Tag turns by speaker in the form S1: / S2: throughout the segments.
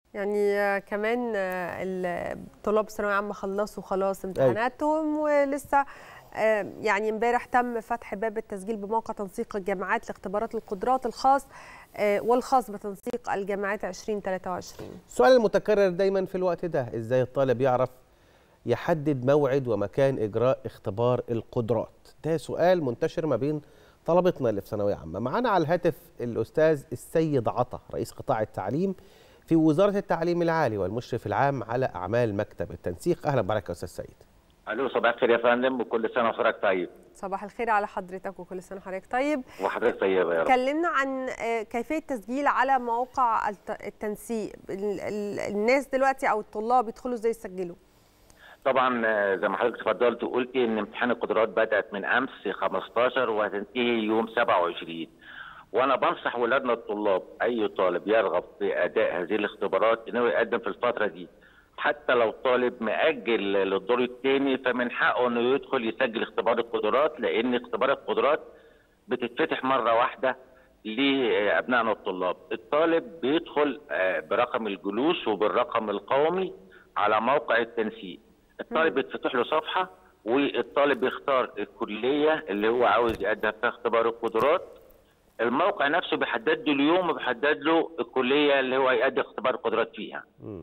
S1: يعني آه، كمان آه، ال- طلاب الثانويه العامه خلصوا خلاص امتحاناتهم ولسه آه، يعني امبارح تم فتح باب التسجيل بموقع تنسيق الجامعات لاختبارات القدرات الخاص آه، والخاص بتنسيق الجامعات 2023
S2: السؤال المتكرر دايما في الوقت ده ازاي الطالب يعرف يحدد موعد ومكان اجراء اختبار القدرات ده سؤال منتشر ما بين طلبتنا اللي في ثانويه عامه معانا على الهاتف الاستاذ السيد عطا رئيس قطاع التعليم في وزاره التعليم العالي والمشرف العام على اعمال مكتب التنسيق اهلا بك يا استاذ سيد
S3: الو صباح الخير يا فندم وكل سنه وحضرتك طيب
S1: صباح الخير على حضرتك وكل سنه وحضرتك طيب
S3: وحضرتك طيبه يا رب
S1: كلمنا عن آه، كيفيه التسجيل على مواقع الت- التنسيق ال- ال- الناس دلوقتي او الطلاب يدخلوا ازاي يسجلوا
S3: طبعا آه، زي ما حضرتك اتفضلت وقلتي ان امتحان القدرات بدات من امس 15 وهتنتهي يوم 27 وانا بنصح ولادنا الطلاب اي طالب يرغب في اداء هذه الاختبارات انه يقدم في الفتره دي حتى لو طالب مأجل للدور الثاني فمن حقه انه يدخل يسجل اختبار القدرات لان اختبار القدرات بتتفتح مره واحده لابنائنا الطلاب الطالب بيدخل آه، برقم الجلوس وبالرقم القومي على موقع التنسيق الطالب بيتفتح له صفحه والطالب بيختار الكليه اللي هو عاوز يقدم فيها اختبار القدرات الموقع نفسه بيحدد له اليوم وبيحدد له الكليه اللي هو هيقدم اختبار القدرات فيها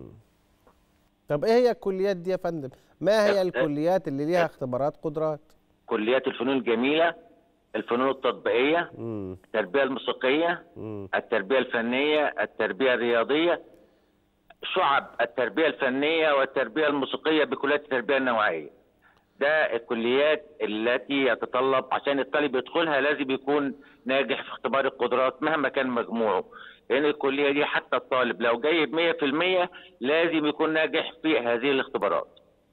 S2: طب ايه هي الكليات دي يا فندم ما هي
S3: أه،
S2: الكليات اللي ليها اختبارات قدرات
S3: كليات الفنون الجميله الفنون التطبيقيه
S2: مم.
S3: التربيه الموسيقيه
S2: مم.
S3: التربيه الفنيه التربيه الرياضيه شعب التربيه الفنيه والتربيه الموسيقيه بكليات التربيه النوعيه ده الكليات التي يتطلب عشان الطالب يدخلها لازم يكون ناجح في اختبار القدرات مهما كان مجموعه لان الكليه دي حتى الطالب لو جايب 100% لازم يكون ناجح في هذه الاختبارات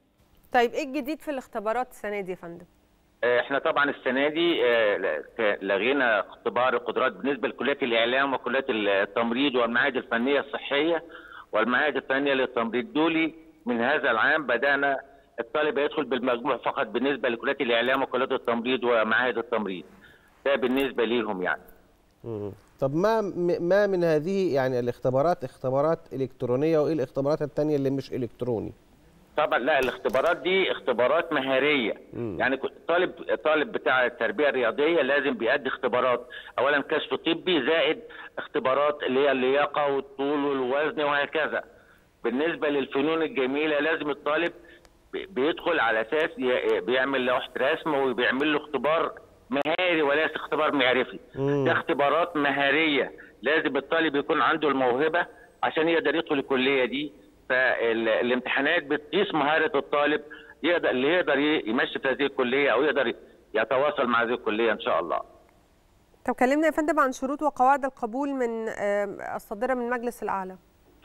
S1: طيب ايه الجديد في الاختبارات السنه دي يا فندم
S3: آه، احنا طبعا السنه دي آه، ل- ك- لغينا اختبار القدرات بالنسبه لكليات الاعلام وكليات التمريض والمعاهد الفنيه الصحيه والمعاهد الفنيه للتمريض دولي من هذا العام بدانا الطالب يدخل بالمجموع فقط بالنسبه لكليات الاعلام وكليات التمريض ومعاهد التمريض ده بالنسبه ليهم يعني
S2: مم. طب ما م- ما من هذه يعني الاختبارات اختبارات الكترونيه وايه الاختبارات التانية اللي مش الكتروني
S3: طبعا لا الاختبارات دي اختبارات مهاريه
S2: مم.
S3: يعني كل- طالب طالب بتاع التربيه الرياضيه لازم بيأدي اختبارات اولا كشف طبي زائد اختبارات اللي هي اللياقه والطول والوزن وهكذا بالنسبه للفنون الجميله لازم الطالب بي- بيدخل على اساس ي- بيعمل لوحه رسم وبيعمل له اختبار مهاري وليس اختبار معرفي
S2: مم.
S3: ده اختبارات مهاريه لازم الطالب يكون عنده الموهبه عشان يقدر يدخل الكليه دي فالامتحانات بتقيس مهاره الطالب يقدر اللي يقدر ي- يمشي في هذه الكليه او يقدر يتواصل مع هذه الكليه ان شاء الله.
S1: طب كلمنا يا فندم عن شروط وقواعد القبول من آه، الصادره من المجلس الاعلى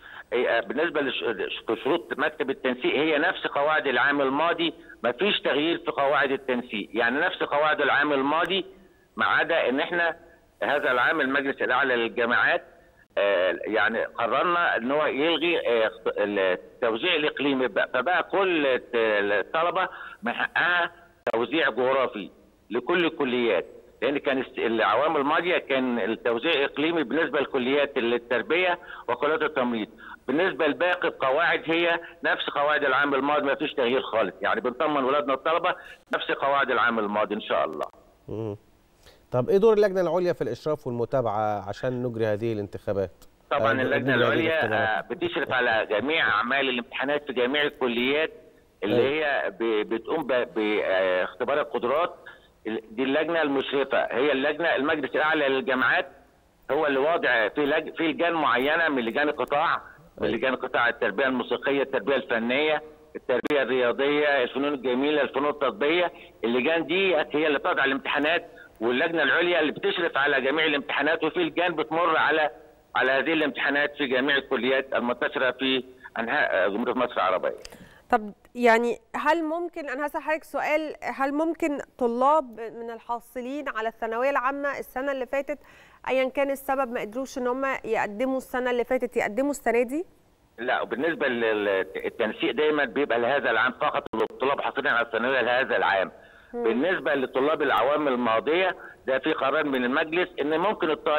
S3: هي بالنسبه لش- لشروط مكتب التنسيق هي نفس قواعد العام الماضي ما فيش تغيير في قواعد التنسيق يعني نفس قواعد العام الماضي ما عدا ان احنا هذا العام المجلس الاعلى للجامعات آه، يعني قررنا ان هو يلغي آه، اخت- التوزيع الاقليمي بقى فبقى كل الت- الطلبه من حقها توزيع جغرافي لكل الكليات لان كان الس- العوام الماضيه كان التوزيع اقليمي بالنسبه لكليات التربيه وكليات التمريض بالنسبه لباقي القواعد هي نفس قواعد العام الماضي ما فيش تغيير خالص يعني بنطمن ولادنا الطلبه نفس قواعد العام الماضي ان شاء الله
S2: مم. طب ايه دور اللجنه العليا في الاشراف والمتابعه عشان نجري هذه الانتخابات
S3: طبعا
S2: آه،
S3: اللجنه
S2: نجري هذه
S3: العليا
S2: الاختبارات.
S3: آه، بتشرف على جميع اعمال الامتحانات في جميع الكليات اللي هي ب- بتقوم ب- باختبار القدرات ال- دي اللجنه المشرفه هي اللجنه المجلس الاعلى للجامعات هو اللي واضع في لج... في لجان معينه من لجان القطاع من
S2: أيوة.
S3: لجان قطاع التربيه الموسيقيه التربيه الفنيه التربيه الرياضيه الفنون الجميله الفنون التطبيقيه اللجان دي هي اللي تضع الامتحانات واللجنه العليا اللي بتشرف على جميع الامتحانات وفي لجان بتمر على على هذه الامتحانات في جميع الكليات المنتشره في انحاء جمهوريه مصر العربيه.
S1: طب يعني هل ممكن انا هسأل حضرتك سؤال هل ممكن طلاب من الحاصلين على الثانويه العامه السنه اللي فاتت ايا كان السبب ما قدروش ان هم يقدموا السنه اللي فاتت يقدموا السنه دي؟
S3: لا وبالنسبه للتنسيق دايما بيبقى لهذا العام فقط الطلاب حاصلين على الثانويه لهذا العام. بالنسبه لطلاب العوام الماضيه ده في قرار من المجلس ان ممكن الطالب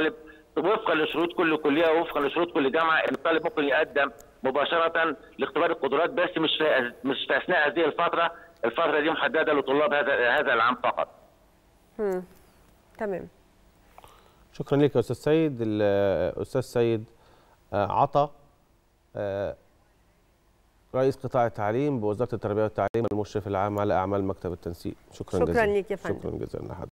S3: وفقا لشروط كل كليه ووفقا لشروط كل جامعه الطالب ممكن يقدم مباشره لاختبار القدرات بس مش في مش في اثناء هذه الفتره الفتره دي محدده لطلاب هذا هذا العام فقط
S1: مم. تمام
S2: شكرا لك يا استاذ سيد الاستاذ سيد آه، عطا آه، رئيس قطاع التعليم بوزاره التربيه والتعليم المشرف العام على اعمال مكتب التنسيق شكرا
S1: شكراً
S2: جزيلا
S1: ليك يا فندم.
S2: شكرا جزيلا لحضرتك